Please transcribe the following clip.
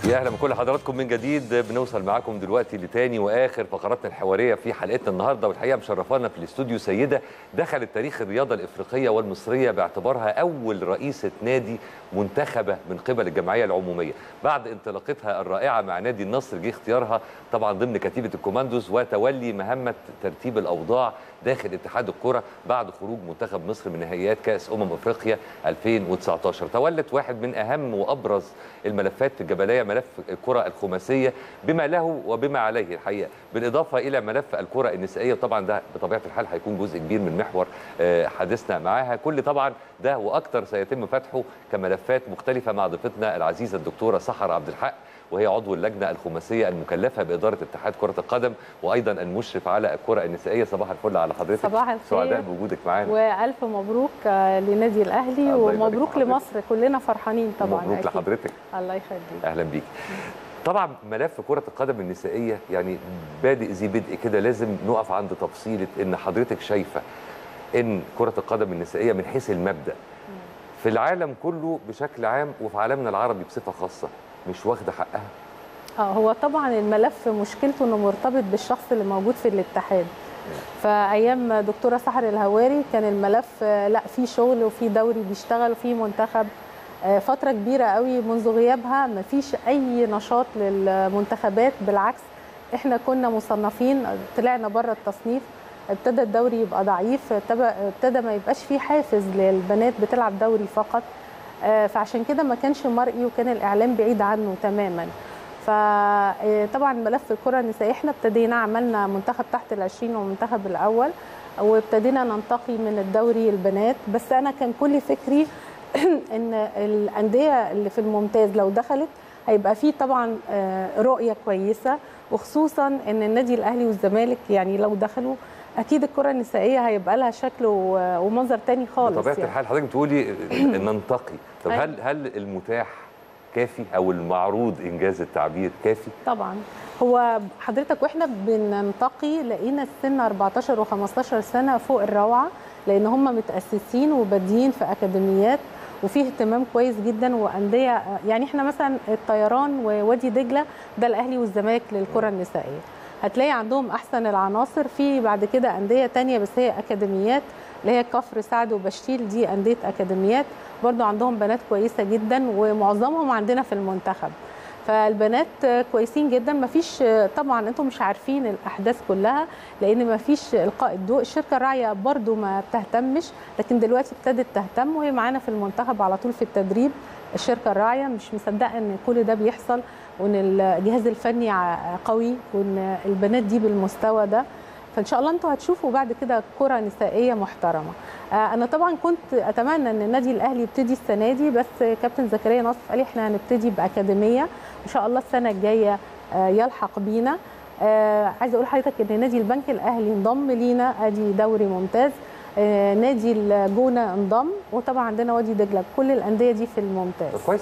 يا اهلا بكل حضراتكم من جديد بنوصل معاكم دلوقتي لتاني واخر فقراتنا الحواريه في حلقتنا النهارده والحقيقه مشرفانا في الاستوديو سيده دخلت تاريخ الرياضه الافريقيه والمصريه باعتبارها اول رئيسه نادي منتخبه من قبل الجمعيه العموميه بعد انطلاقتها الرائعه مع نادي النصر جه اختيارها طبعا ضمن كتيبه الكوماندوز وتولي مهمه ترتيب الاوضاع داخل اتحاد الكره بعد خروج منتخب مصر من نهائيات كاس امم افريقيا 2019 تولت واحد من اهم وابرز الملفات في الجبليه ملف الكره الخماسيه بما له وبما عليه الحقيقه بالاضافه الى ملف الكره النسائيه طبعا ده بطبيعه الحال هيكون جزء كبير من محور حديثنا معاها كل طبعا ده واكثر سيتم فتحه كملفات مختلفه مع ضيفتنا العزيزه الدكتوره سحر عبد الحق وهي عضو اللجنه الخماسيه المكلفه باداره اتحاد كره القدم وايضا المشرف على الكره النسائيه صباح الفل على حضرتك صباح الخير سعداء بوجودك معانا والف مبروك لنادي الاهلي ومبروك لمصر كلنا فرحانين طبعا مبروك أكيد. لحضرتك الله يخليك اهلا بيك طبعا ملف كره القدم النسائيه يعني بادئ ذي بدء كده لازم نقف عند تفصيله ان حضرتك شايفه ان كره القدم النسائيه من حيث المبدا في العالم كله بشكل عام وفي عالمنا العربي بصفه خاصه مش واخده حقها اه هو طبعا الملف مشكلته انه مرتبط بالشخص اللي موجود في الاتحاد فايام دكتوره سحر الهواري كان الملف لا في شغل وفي دوري بيشتغل وفي منتخب فتره كبيره قوي منذ غيابها ما فيش اي نشاط للمنتخبات بالعكس احنا كنا مصنفين طلعنا بره التصنيف ابتدى الدوري يبقى ضعيف ابتدى ما يبقاش فيه حافز للبنات بتلعب دوري فقط فعشان كده ما كانش مرئي وكان الاعلام بعيد عنه تماما فطبعا ملف الكره النسائيه احنا ابتدينا عملنا منتخب تحت ال20 ومنتخب الاول وابتدينا ننتقي من الدوري البنات بس انا كان كل فكري ان الانديه اللي في الممتاز لو دخلت هيبقى فيه طبعا رؤيه كويسه وخصوصا ان النادي الاهلي والزمالك يعني لو دخلوا اكيد الكره النسائيه هيبقى لها شكل ومنظر تاني خالص بطبيعه يعني. الحال حضرتك بتقولي ننتقي طب هل هل المتاح كافي او المعروض انجاز التعبير كافي طبعا هو حضرتك واحنا بننتقي لقينا السن 14 و15 سنه فوق الروعه لان هم متاسسين وبادئين في اكاديميات وفيه اهتمام كويس جدا وانديه يعني احنا مثلا الطيران ووادي دجله ده الاهلي والزمالك للكره النسائيه هتلاقي عندهم احسن العناصر في بعد كده انديه تانية بس هي اكاديميات اللي هي كفر سعد وبشتيل دي انديه اكاديميات برضو عندهم بنات كويسه جدا ومعظمهم عندنا في المنتخب فالبنات كويسين جدا ما فيش طبعا انتم مش عارفين الاحداث كلها لان ما فيش القاء الضوء الشركه الراعيه برضو ما بتهتمش لكن دلوقتي ابتدت تهتم وهي معانا في المنتخب على طول في التدريب الشركه الراعيه مش مصدقه ان كل ده بيحصل وان الجهاز الفني قوي وان البنات دي بالمستوى ده فان شاء الله انتوا هتشوفوا بعد كده كره نسائيه محترمه انا طبعا كنت اتمنى ان النادي الاهلي يبتدي السنه دي بس كابتن زكريا نصف قال احنا هنبتدي باكاديميه ان شاء الله السنه الجايه يلحق بينا عايزه اقول لحضرتك ان نادي البنك الاهلي انضم لينا ادي دوري ممتاز نادي الجونه انضم وطبعا عندنا وادي دجله كل الانديه دي في الممتاز كويس